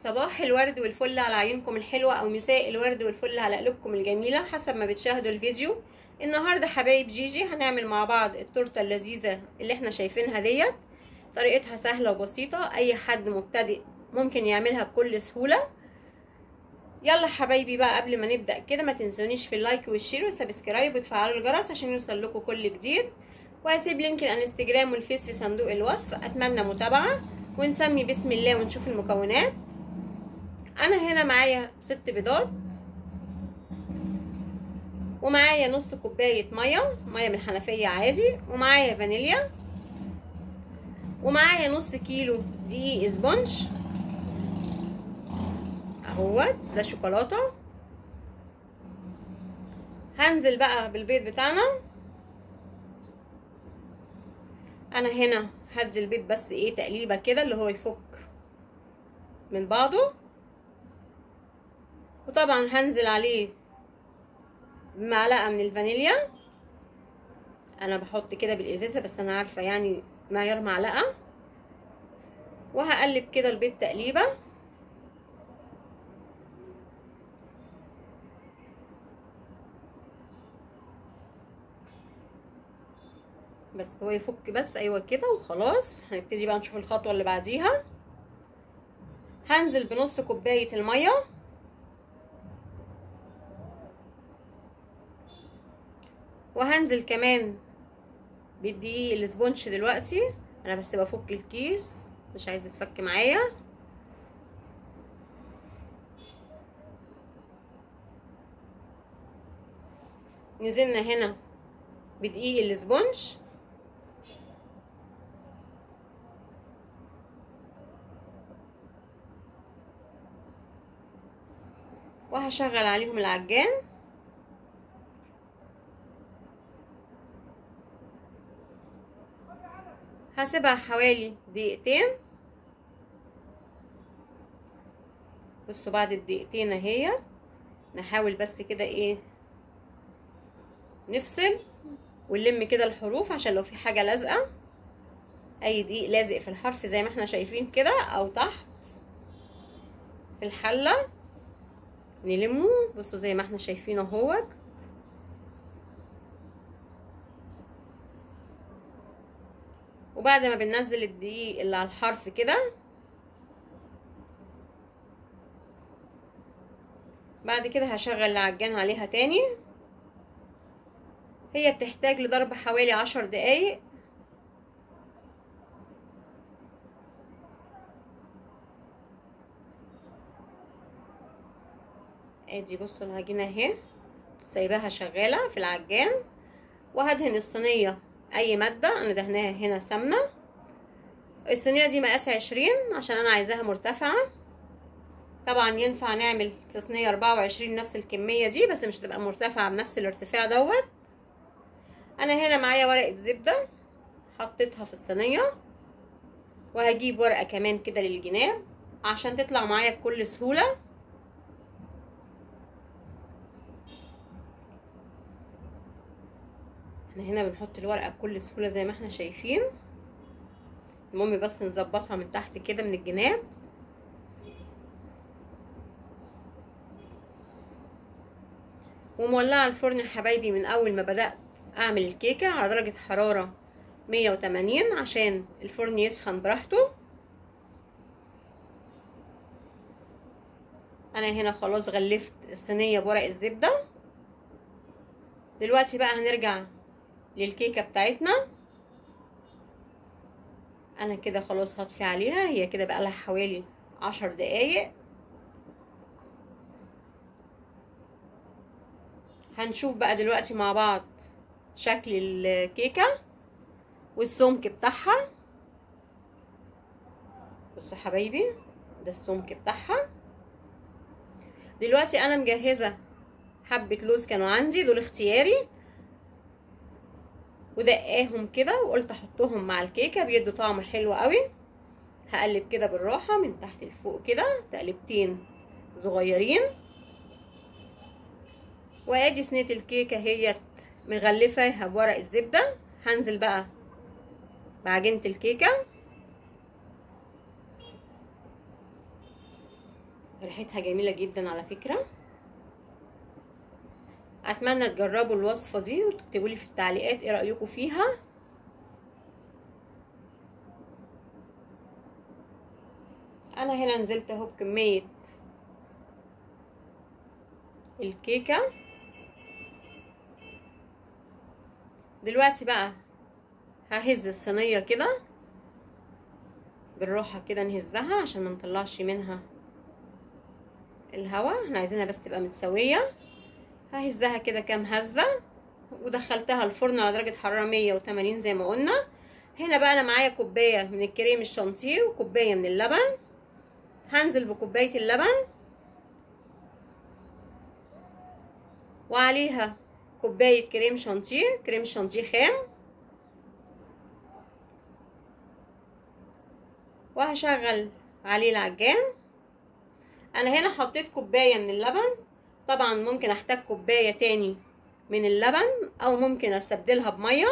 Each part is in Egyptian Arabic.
صباح الورد والفل على عيونكم الحلوة أو مساء الورد والفل على قلوبكم الجميلة حسب ما بتشاهدوا الفيديو النهاردة حبايب جيجي هنعمل مع بعض التورتة اللذيذة اللي احنا شايفينها ديت طريقتها سهلة وبسيطة أي حد مبتدئ ممكن يعملها بكل سهولة يلا حبايبي بقى قبل ما نبدأ كده ما تنسونيش في اللايك والشير والسبسكرايب وتفعلوا الجرس عشان يوصل لكم كل جديد وهسيب لينك الانستجرام والفيس في صندوق الوصف اتمنى متابعة ونسمي بسم الله ونشوف المكونات انا هنا معايا ست بيضات ومعايا نص كوباية مية مية من الحنفية عادي ومعايا فانيليا ومعايا نص كيلو دقيق اسبونج اهوت ده شوكولاتة هنزل بقى بالبيض بتاعنا انا هنا هدي البيض بس ايه تقليبه كده اللي هو يفك من بعضه وطبعا هنزل عليه معلقه من الفانيليا انا بحط كده بالازازه بس انا عارفه يعني معيار معلقه وهقلب كده البيض تقليبه بس هو يفك بس ايوه كده وخلاص هنبتدي بقى نشوف الخطوه اللي بعديها هنزل بنص كوبايه الميه وهنزل كمان بالدقيق الاسبونش دلوقتي انا بس بفك الكيس مش عايز يتفك معايا نزلنا هنا بدقيق الاسبونج وهشغل عليهم العجان هسيبها حوالي دقيقتين بصوا بعد الدقيقتين اهي نحاول بس كده ايه نفصل ونلم كده الحروف عشان لو في حاجة لازقة اي دقيق لازق في الحرف زي ما احنا شايفين كده او تحت في الحلة نلمه بصوا زي ما احنا شايفين اهوت وبعد ما بننزل الدقيق اللي على الحرف كده بعد كده هشغل العجان عليها تاني هي بتحتاج لضرب حوالي عشر دقايق ادي بصوا العجينه اهي سايباها شغاله في العجان وهدهن الصينيه اي ماده انا دهناها هنا سمنه الصينيه دي مقاس عشرين عشان انا عايزاها مرتفعه طبعا ينفع نعمل في صينيه اربعة وعشرين نفس الكميه دي بس مش هتبقى مرتفعه بنفس الارتفاع دوت انا هنا معايا ورقه زبده حطيتها في الصينيه وهجيب ورقه كمان كده للجناب عشان تطلع معايا بكل سهوله احنا هنا بنحط الورقه بكل سهوله زي ما احنا شايفين المهم بس نظبطها من تحت كده من الجناب ومولعه الفرن يا حبايبي من اول ما بدات اعمل الكيكه على درجه حراره 180 عشان الفرن يسخن براحته انا هنا خلاص غلفت الصينيه بورق الزبده دلوقتي بقى هنرجع للكيكة بتاعتنا انا كده خلاص هطفي عليها هي كده بقى لها حوالي عشر دقايق هنشوف بقى دلوقتي مع بعض شكل الكيكة والسمك بتاعها بصوا حبايبي ده السمك بتاعها دلوقتي انا مجهزه حبة لوز كانوا عندي دول اختياري ودقاهم كده وقلت احطهم مع الكيكة بيدوا طعم حلو قوي هقلب كده بالراحة من تحت لفوق كده تقلبتين صغيرين وادي صينية الكيكة هي مغلفة بورق الزبدة هنزل بقى بعجينة الكيكة ريحتها جميلة جدا على فكرة اتمنى تجربوا الوصفة دي وتكتبوا لي في التعليقات ايه رأيكم فيها انا هنا نزلت اهو بكمية الكيكة دلوقتي بقى ههز الصينية كده بالراحة كده نهزها عشان ما نطلعش منها الهواء احنا عايزينها بس تبقى متساوية ههزها كده كام هزة ودخلتها الفرن على درجة حرارة مية وتمانين زي ما قلنا هنا بقى انا معايا كوباية من الكريم الشانتيه وكوباية من اللبن هنزل بكوباية اللبن وعليها كوباية كريم شانتيه كريم شانتيه خام وهشغل عليه العجان انا هنا حطيت كوبايه من اللبن طبعا ممكن احتاج كوبايه تاني من اللبن او ممكن استبدلها بميه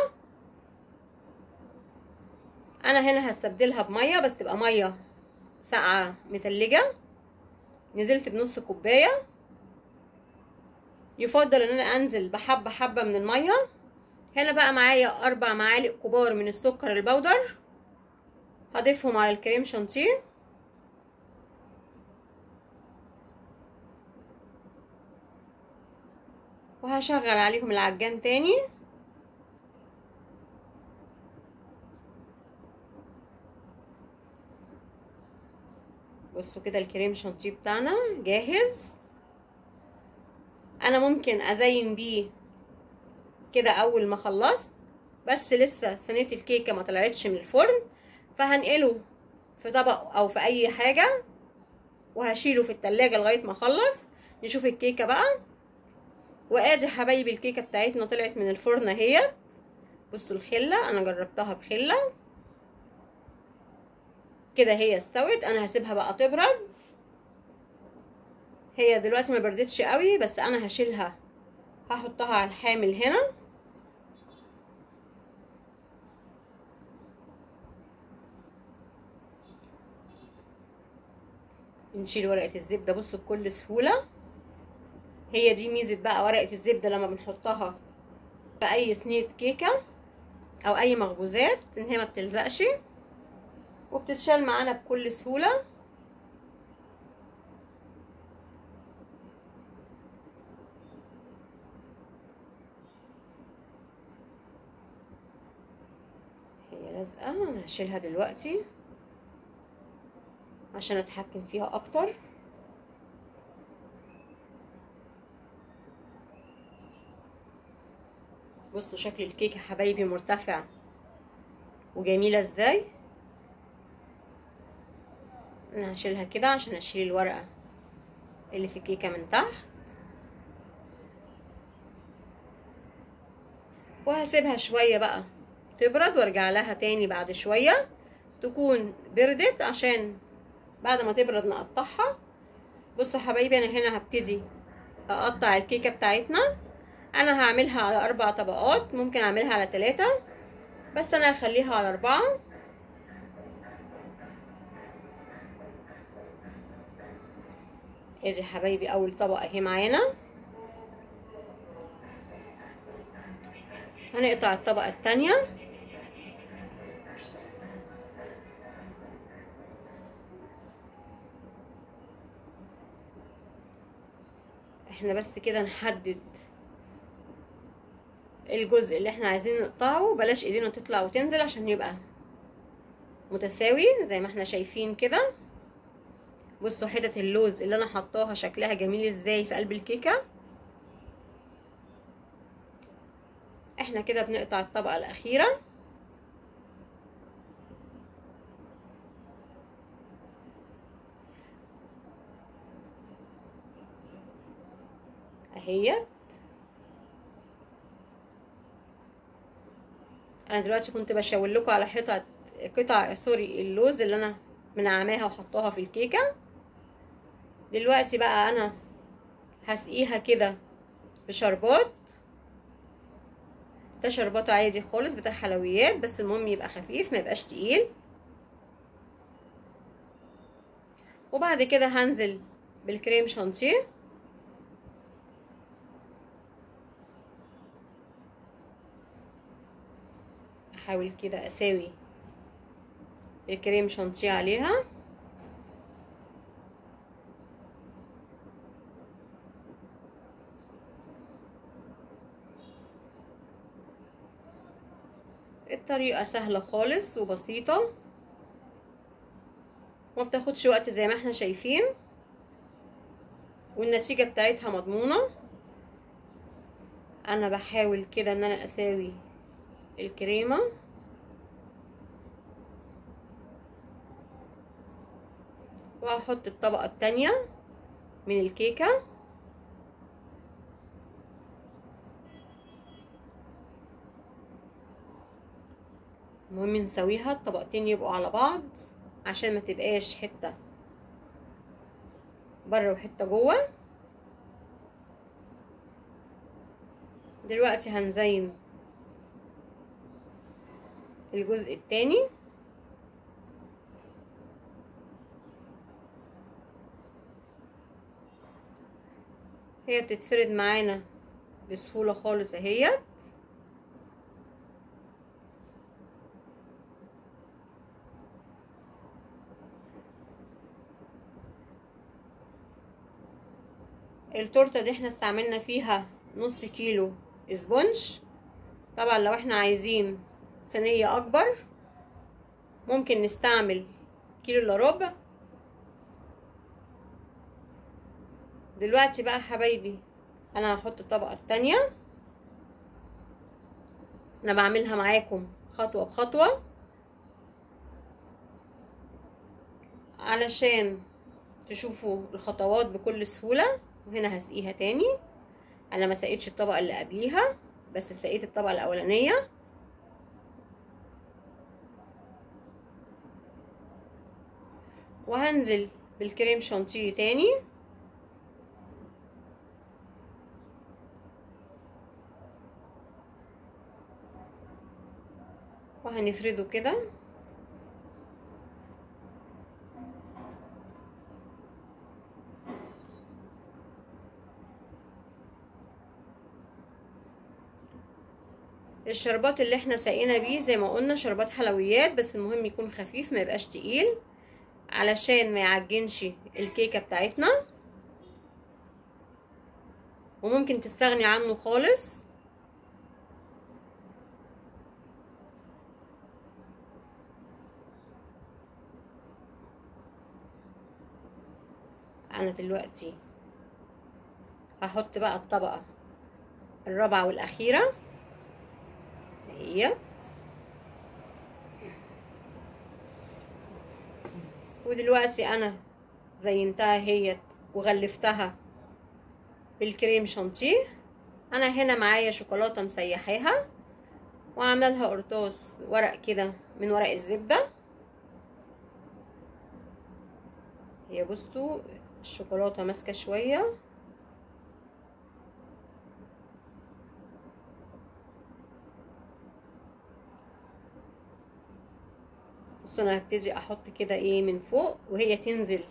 انا هنا هستبدلها بميه بس تبقى ميه ساقعه متلجه نزلت بنص كوبايه يفضل ان انا انزل بحبه حبه من الميه هنا بقى معايا اربع معالق كبار من السكر البودر هضيفهم على الكريم شانتيه وهشغل عليهم العجان تاني بصوا كده الكريم شانتيه بتاعنا جاهز انا ممكن ازين بيه كده اول ما خلصت بس لسه صينيه الكيكه ما طلعتش من الفرن فهنقله في طبق او في اي حاجه وهشيله في التلاجة لغايه ما اخلص نشوف الكيكه بقى وادي حبايبي الكيكه بتاعتنا طلعت من الفرن اهيت بصوا الخله انا جربتها بخله كده هي استوت انا هسيبها بقى تبرد هي دلوقتي ما بردتش قوي بس انا هشيلها هحطها على الحامل هنا نشيل ورقه الزبده بصوا بكل سهوله هي دي ميزه بقى ورقه الزبده لما بنحطها في اي صينيه كيكه او اي مخبوزات ان هي ما بتلزقش وبتتشال معانا بكل سهوله هي لازقه انا هشيلها دلوقتي عشان اتحكم فيها اكتر بصوا شكل الكيكه حبايبي مرتفع وجميله ازاي انا هشيلها كده عشان اشيل الورقه اللي في الكيكه من تحت وهسيبها شويه بقى تبرد وارجع لها تاني بعد شويه تكون بردت عشان بعد ما تبرد نقطعها بصوا حبايبي انا هنا هبتدي اقطع الكيكه بتاعتنا انا هعملها على اربع طبقات ممكن اعملها على ثلاثة بس انا هخليها على اربعة ادي حبايبي اول طبقة اهي معانا هنقطع الطبقة التانية احنا بس كده نحدد الجزء اللي احنا عايزين نقطعه بلاش ايدينا تطلع وتنزل عشان يبقى متساوي زي ما احنا شايفين كده بصوا حتت اللوز اللي انا حطاها شكلها جميل ازاي في قلب الكيكه احنا كده بنقطع الطبقه الاخيره اهيت انا دلوقتي كنت بشاور لكم على حتت قطع سوري اللوز اللي انا منعماها وحطاها في الكيكه دلوقتي بقى انا هسقيها كده بشربات ده شربات عادي خالص بتاع حلويات بس المهم يبقى خفيف ما يبقاش تقيل وبعد كده هنزل بالكريم شانتيه احاول كده اساوي الكريم شانتيه عليها الطريقة سهلة خالص وبسيطة وما بتاخدش وقت زي ما احنا شايفين والنتيجة بتاعتها مضمونة انا بحاول كده ان انا اساوي الكريمة وهحط الطبقة التانية من الكيكة المهم نسويها الطبقتين يبقوا على بعض عشان ما تبقاش حتة بره وحتة جوه دلوقتي هنزين الجزء التاني هي بتتفرد معانا بسهولة خالص اهيت التورته دي احنا استعملنا فيها نص كيلو اسبونج طبعا لو احنا عايزين صينيه اكبر ممكن نستعمل كيلو الا ربع دلوقتي بقى حبايبي انا هحط الطبقه التانية انا بعملها معاكم خطوه بخطوه علشان تشوفوا الخطوات بكل سهوله وهنا هسقيها تاني انا ما سقيتش الطبقه اللي قبليها بس سقيت الطبقه الاولانيه وهنزل بالكريم شانتيه تاني وهنفرده كده الشربات اللي احنا سقينا بيه زي ما قلنا شربات حلويات بس المهم يكون خفيف ما يبقاش تقيل علشان ما يعجنش الكيكه بتاعتنا وممكن تستغني عنه خالص انا دلوقتي هحط بقى الطبقه الرابعه والاخيره اهيت ودلوقتي انا زينتها هيت وغلفتها بالكريم شانتيه انا هنا معايا شوكولاته مسيحاها وعامله لها قرطاس ورق كده من ورق الزبده هي بصوا الشوكولاته ماسكه شويه بصوا انا هبتدي احط كده ايه من فوق وهي تنزل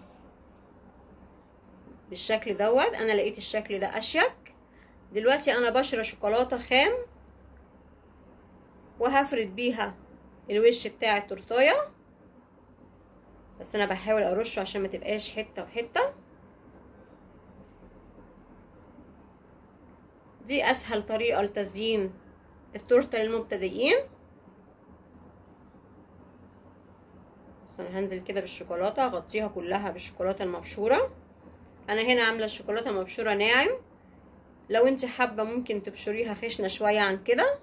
بالشكل دوت انا لقيت الشكل ده اشيك دلوقتي انا بشرة شوكولاته خام وهفرد بيها الوش بتاع التورتايه بس انا بحاول ارشه عشان ما تبقاش حته وحته دي اسهل طريقه لتزيين التورته للمبتدئين انا هنزل كده بالشوكولاته اغطيها كلها بالشوكولاته المبشوره انا هنا عامله الشوكولاته المبشوره ناعم لو انت حابه ممكن تبشريها خشنه شويه عن كده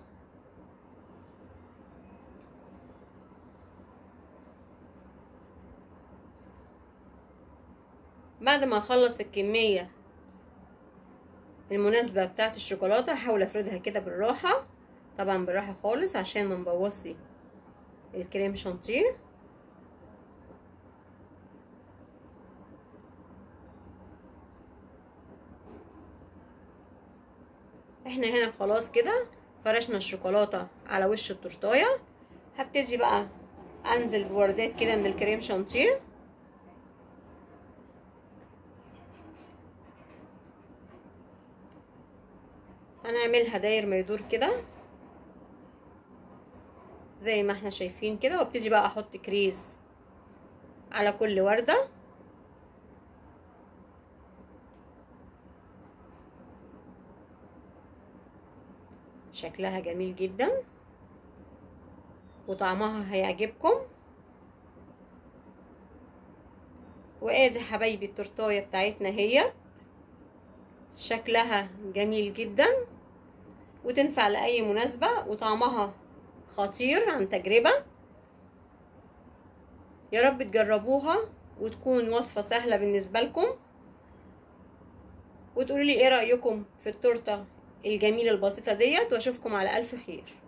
بعد ما اخلص الكميه المناسبه بتاعه الشوكولاته هحاول افردها كده بالراحه طبعا بالراحه خالص عشان ما نبوظي الكريم شانتيه احنا هنا خلاص كده فرشنا الشوكولاته على وش التورتايه هبتدي بقى انزل بوردات كده من الكريم شانتيه هنعملها داير ما يدور كده زي ما احنا شايفين كده وابتدي بقى احط كريز على كل وردة شكلها جميل جدا وطعمها هيعجبكم وادي حبايبي التورتايه بتاعتنا هي شكلها جميل جدا وتنفع لاي مناسبه وطعمها خطير عن تجربه يا رب تجربوها وتكون وصفه سهله بالنسبه لكم وتقولوا لي ايه رايكم في التورته الجميله البسيطه ديت واشوفكم على الف خير